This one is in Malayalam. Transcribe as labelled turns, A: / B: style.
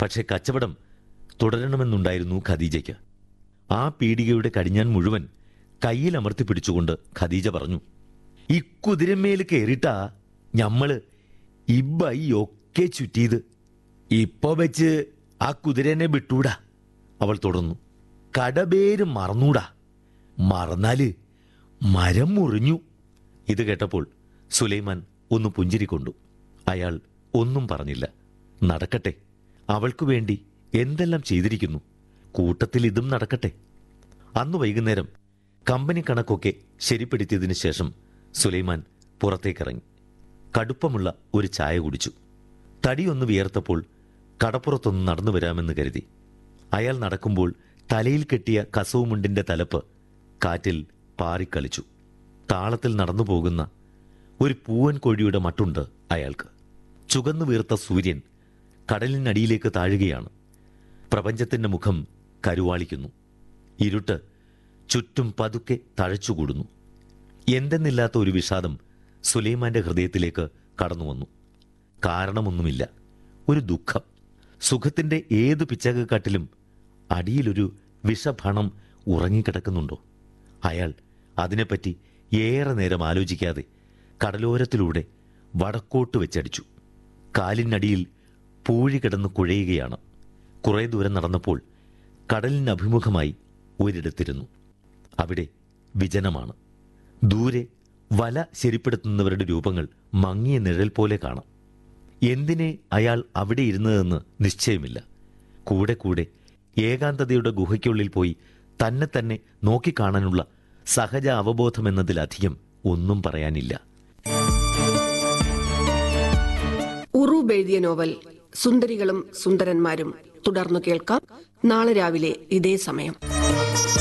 A: പക്ഷെ കച്ചവടം തുടരണമെന്നുണ്ടായിരുന്നു ഖദീജയ്ക്ക് ആ പീടികയുടെ കടിഞ്ഞാൻ മുഴുവൻ കയ്യിൽ അമർത്തി പിടിച്ചുകൊണ്ട് ഖദീജ പറഞ്ഞു ഈ കുതിരമേൽ കയറിട്ടാ ഞമ്മള് ഇബൈ ഒക്കെ ചുറ്റിയത് ഇപ്പൊ വെച്ച് ആ കുതിരനെ വിട്ടൂടാ അവൾ തുടർന്നു കടപേര് മറന്നൂടാ മറന്നാല് മരം മുറിഞ്ഞു ഇത് കേട്ടപ്പോൾ സുലൈമാൻ ഒന്ന് പുഞ്ചിരിക്കൊണ്ടു അയാൾ ഒന്നും പറഞ്ഞില്ല നടക്കട്ടെ അവൾക്കു വേണ്ടി എന്തെല്ലാം ചെയ്തിരിക്കുന്നു കൂട്ടത്തിൽ ഇതും നടക്കട്ടെ അന്ന് വൈകുന്നേരം കമ്പനി കണക്കൊക്കെ ശരിപ്പെടുത്തിയതിനു ശേഷം സുലൈമാൻ പുറത്തേക്കിറങ്ങി കടുപ്പമുള്ള ഒരു ചായ കുടിച്ചു തടിയൊന്ന് വിയർത്തപ്പോൾ കടപ്പുറത്തൊന്ന് നടന്നു വരാമെന്ന് കരുതി അയാൾ നടക്കുമ്പോൾ തലയിൽ കെട്ടിയ കസവുമുണ്ടിന്റെ തലപ്പ് കാറ്റിൽ പാറിക്കളിച്ചു താളത്തിൽ നടന്നു പോകുന്ന ഒരു പൂവൻ കോഴിയുടെ മട്ടുണ്ട് അയാൾക്ക് ചുകന്നു വീർത്ത സൂര്യൻ കടലിനടിയിലേക്ക് താഴുകയാണ് പ്രപഞ്ചത്തിന്റെ മുഖം കരുവാളിക്കുന്നു ഇരുട്ട് ചുറ്റും പതുക്കെ തഴച്ചുകൂടുന്നു എന്തെന്നില്ലാത്ത ഒരു വിഷാദം സുലൈമാന്റെ ഹൃദയത്തിലേക്ക് കടന്നു വന്നു കാരണമൊന്നുമില്ല ഒരു ദുഃഖം സുഖത്തിന്റെ ഏതു പിച്ചകക്കാട്ടിലും അടിയിലൊരു വിഷഭണം ഉറങ്ങിക്കിടക്കുന്നുണ്ടോ അയാൾ അതിനെപ്പറ്റി ഏറെ നേരം ആലോചിക്കാതെ കടലോരത്തിലൂടെ വടക്കോട്ട് വെച്ചടിച്ചു കാലിനടിയിൽ പൂഴി കിടന്ന് കുഴയുകയാണ് കുറേ ദൂരം നടന്നപ്പോൾ കടലിനഭിമുഖമായി ഒരിടത്തിരുന്നു അവിടെ വിജനമാണ് ദൂരെ വല ശരിപ്പെടുത്തുന്നവരുടെ രൂപങ്ങൾ മങ്ങിയ നിഴൽ പോലെ കാണാം എന്തിനെ അയാൾ അവിടെ ഇരുന്നതെന്ന് നിശ്ചയമില്ല കൂടെ കൂടെ ഏകാന്തതയുടെ ഗുഹയ്ക്കുള്ളിൽ പോയി തന്നെ തന്നെ നോക്കിക്കാണാനുള്ള സഹജ അവബോധമെന്നതിലധികം ഒന്നും പറയാനില്ല
B: ഉറൂബ് എഴുതിയ നോവൽ സുന്ദരികളും സുന്ദരന്മാരും തുടർന്നു കേൾക്കാം നാളെ രാവിലെ ഇതേ സമയം